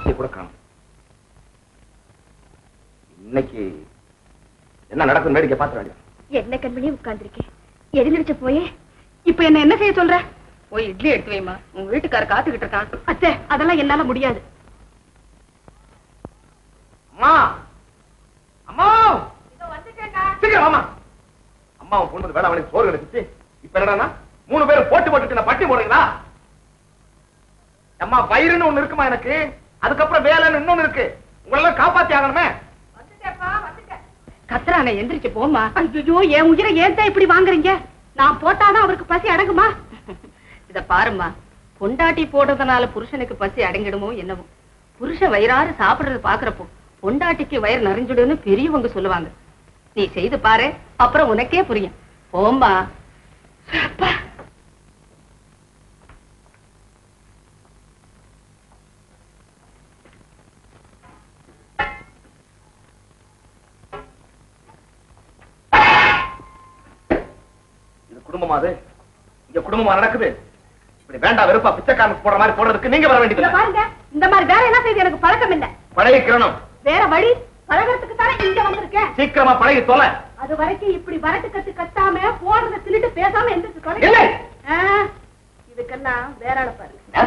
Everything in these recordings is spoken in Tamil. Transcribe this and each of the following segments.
வாசனை கூட காணும் இன்னைக்கு என்ன நடக்கும் வேடிக்கை பாத்துறாங்க என்ன கண்மணி உட்கார்ந்துருக்கேன் எழுந்திருச்சு போயே இப்ப என்ன என்ன செய்ய சொல்ற போய் இட்லி எடுத்து வைமா உங்க வீட்டுக்கார காத்துக்கிட்டு இருக்கான் அத்தை அதெல்லாம் என்னால முடியாது அம்மா அம்மா சீக்கிரம் வாமா அம்மா உன் பொண்ணு வேலை அவனுக்கு சோறு கிடைச்சிச்சு இப்ப என்னடா மூணு பேரும் போட்டு போட்டுட்டு நான் பட்டி போடுறீங்களா அம்மா வயிறுன்னு ஒண்ணு இருக்குமா எனக்கு அதுக்கப்புறம் வேலைன்னு இன்னொன்னு இருக்கு உங்களெல்லாம் காப்பாத்தி ஆகணுமே கத்துறானே எந்திரிச்சு போமா ஐயோ என் உயிரை ஏன் தான் இப்படி வாங்குறீங்க நான் போட்டாதான் அவருக்கு பசி அடங்குமா இத பாரும்மா பொண்டாட்டி போடுறதுனால புருஷனுக்கு பசி அடங்கிடுமோ என்னவோ புருஷன் வயிறாறு சாப்பிடுறது பாக்குறப்போ பொண்டாட்டிக்கு வயிறு நிறைஞ்சிடுன்னு பெரியவங்க சொல்லுவாங்க நீ செய்து பாரு அப்புறம் உனக்கே புரியும் போம்மா அப்பா. இது குடும்பமா அது இங்க குடும்பமா நடக்குது இப்படி வேண்டாம் வெறுப்பா பிச்சைக்காரனுக்கு போடுற மாதிரி போடுறதுக்கு நீங்க வர இத வேண்டியது பாருங்க இந்த மாதிரி வேற என்ன செய்து எனக்கு பழக்கம் இல்ல பழைய கிரணம் வேற வழி பழகிறதுக்கு தானே இங்க வந்திருக்கேன் சீக்கிரமா பழகி தொலை அது வரைக்கும் இப்படி வரட்டு கத்து கத்தாம போடுறத திருட்டு பேசாம எந்திரிச்சு தொலை. இல்லை. ஆ, இதுக்கெல்லாம் வேற ஆளை பாருங்க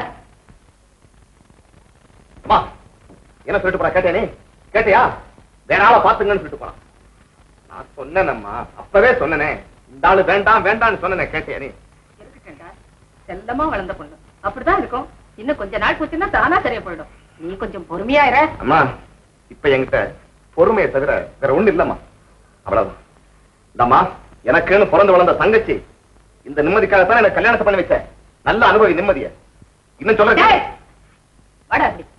அம்மா என்ன சொல்லிட்டு போறா கேட்டேனே கேட்டியா வேற ஆளை பாத்துங்கன்னு சொல்லிட்டு போறான் நான் சொன்னேனம்மா அப்பவே சொன்னனே இந்த ஆளு வேண்டாம் வேண்டாம்னு சொன்னனே கேட்டியா நீ இருக்கட்டும்டா. செல்லமா வளர்ந்த பொண்ணு அப்படிதான் இருக்கும் இன்னும் கொஞ்ச நாள் போச்சுன்னா தானா சரியா போயிடும் நீ கொஞ்சம் பொறுமையா இரு அம்மா இப்ப என்கிட்ட பொறுமையை தவிர வேற ஒண்ணு இல்லம்மா அவ்வளவுதான் இந்தம்மா எனக்குன்னு பிறந்து வளர்ந்த தங்கச்சி இந்த நிம்மதிக்காகத்தான் எனக்கு கல்யாணத்தை பண்ணி வச்சேன் நல்ல அனுபவி நிம்மதிய இன்னும் சொல்ல டேய், வாடா அப்படி